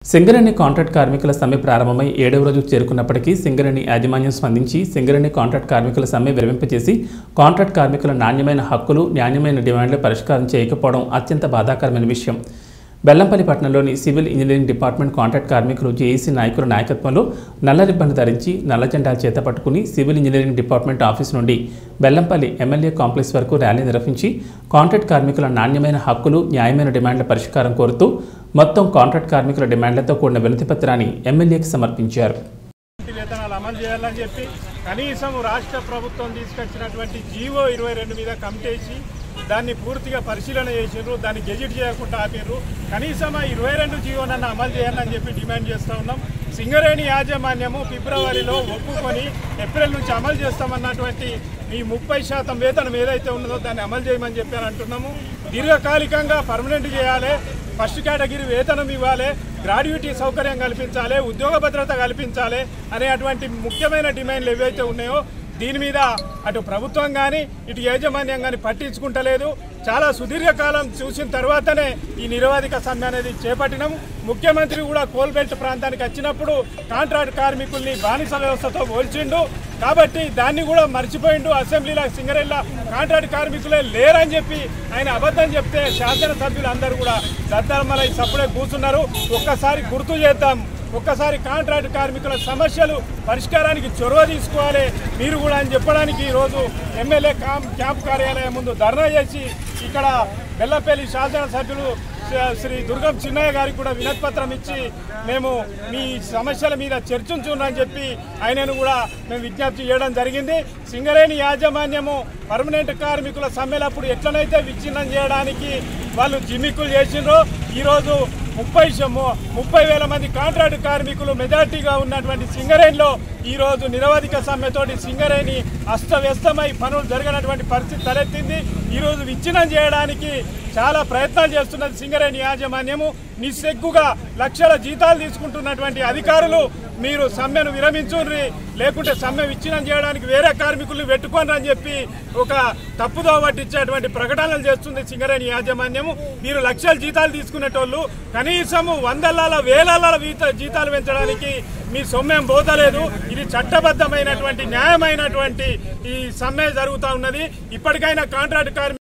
Singareni contract కార్మికుల సమ్మె ప్రారంభమై ఏడవ రోజుకు చేరుకున్నప్పటికీ సింగరేణి యాజమాన్యం స్పందించి సింగరేణి కాంట్రాక్ట్ కార్మికుల సమ్మె విరమింపచేసి కాంట్రాక్ట్ కార్మికుల నాణ్యమైన హక్కులు న్యాయమైన డిమాండ్లు పరిష్కారం చేయకపోవడం అత్యంత బాధాకరమైన విషయం బెల్లంపల్లి పట్టణంలోని సివిల్ ఇంజనీరింగ్ డిపార్ట్మెంట్ కాంట్రాక్ట్ కార్మికులు జేఏసీ నాయకుల నాయకత్వంలో నల్ల రిబ్బన్ ధరించి నల్ల జెండా చేత పట్టుకుని సివిల్ ఇంజనీరింగ్ డిపార్ట్మెంట్ ఆఫీస్ నుండి బెల్లంపల్లి ఎమ్మెల్యే కాంప్లెక్స్ వరకు ర్యాలీ నిర్వహించి కాంట్రాక్ట్ కార్మికుల నాణ్యమైన హక్కులు న్యాయమైన డిమాండ్ల పరిష్కారం కోరుతూ మొత్తం కాంట్రాక్ట్ కార్మికుల డిమాండ్లతో కూడిన వినతి పత్రాన్ని ఎమ్మెల్యేకి సమర్పించారు పూర్తి వేతనాలు అమలు చేయాలని చెప్పి కనీసం రాష్ట్ర ప్రభుత్వం తీసుకొచ్చినటువంటి జీవో ఇరవై రెండు మీద కమిటేసి దాన్ని పూర్తిగా పరిశీలన చేసిండ్రు దాన్ని గెజిట్ చేయకుండా ఆపిర్రు కనీసం ఆ ఇరవై రెండు జీవో నన్ను అమలు చేయాలని చెప్పి డిమాండ్ చేస్తూ ఉన్నాం సింగరేణి యాజమాన్యము ఫిబ్రవరిలో ఒప్పుకొని ఏప్రిల్ నుంచి అమలు చేస్తామన్నటువంటి ఈ ముప్పై శాతం వేతనం ఏదైతే ఉన్నదో దాన్ని అమలు చేయమని చెప్పి అని అంటున్నాము దీర్ఘకాలికంగా పర్మనెంట్ చేయాలి ఫస్ట్ కేటగిరీ వేతనం ఇవ్వాలి గ్రాడ్యుయేటీ సౌకర్యం కల్పించాలి ఉద్యోగ భద్రత కల్పించాలి అనేటువంటి ముఖ్యమైన డిమాండ్లు ఏవైతే ఉన్నాయో దీని మీద అటు ప్రభుత్వం కానీ ఇటు యాజమాన్యం కానీ పట్టించుకుంటలేదు చాలా సుదీర్ఘకాలం చూసిన తర్వాతనే ఈ నిరవధిక సమ్మె అనేది చేపట్టినాం ముఖ్యమంత్రి కూడా కోల్బెల్ట్ ప్రాంతానికి వచ్చినప్పుడు కాంట్రాక్ట్ కార్మికుల్ని బానిస వ్యవస్థతో పోల్చిండు కాబట్టి దాన్ని కూడా మర్చిపోయిండు అసెంబ్లీలో సింగరేళ్ళ కాంట్రాక్ట్ కార్మికులే లేరని చెప్పి ఆయన అబద్ధం చెప్తే శాసనసభ్యులు అందరూ కూడా దద్దరమలై సప్పుడే కూర్చున్నారు ఒక్కసారి గుర్తు చేద్దాం ఒక్కసారి కాంట్రాక్ట్ కార్మికుల సమస్యలు పరిష్కారానికి చొరవ తీసుకోవాలి మీరు కూడా అని చెప్పడానికి ఈరోజు ఎమ్మెల్యే క్యాంప్ క్యాంప్ కార్యాలయం ముందు ధర్నా చేసి ఇక్కడ బెల్లపల్లి శాసనసభ్యులు శ్రీ- శ్రీ దుర్గం చిన్నయ్య గారికి కూడా వినతిపత్రం ఇచ్చి మేము మీ సమస్యల మీద చర్చించున్నామని చెప్పి ఆయనను కూడా మేము విజ్ఞప్తి చేయడం జరిగింది సింగరేణి యాజమాన్యము పర్మనెంట్ కార్మికుల సమ్మెలప్పుడు ఎట్లనైతే విచ్ఛిన్నం చేయడానికి వాళ్ళు జిమ్మిక్కులు చేసిండ్రో ఈరోజు ముప్పై శ- ముప్పై వేల మంది కాంట్రాక్ట్ కార్మికులు మెజార్టీగా ఉన్నటువంటి సింగరేణిలో ఈరోజు నిరవధిక సమ్మెతోటి సింగరేణి అస్తవ్యస్తమై పనులు జరగనటువంటి పరిస్థితి తలెత్తింది ఈరోజు విచ్ఛిన్నం చేయడానికి చాలా ప్రయత్నాలు చేస్తున్నది సింగరేణి యాజమాన్యము నిస్సెగ్గుగా లక్షల జీతాలు తీసుకుంటున్నటువంటి అధికారులు మీరు సమ్మెను విరమించుర్రి లేకుంటే సమ్మె విచ్ఛిన్నం చేయడానికి వేరే కార్మికులు పెట్టుకోండి అని చెప్పి ఒక తప్పుదో పట్టించేటువంటి ప్రకటనలు చేస్తుంది సింగరేణి యాజమాన్యము మీరు లక్షల జీతాలు తీసుకునేటోళ్ళు కనీసము వందల వేల జీతాలు పెంచడానికి మీ సొమ్మేం పోతలేదు ఇది చట్టబద్ధమైనటువంటి న్యాయమైనటువంటి ఈ సమ్మె జరుగుతూ ఉన్నది ఇప్పటికైనా కాంట్రాక్ట్ కార్మి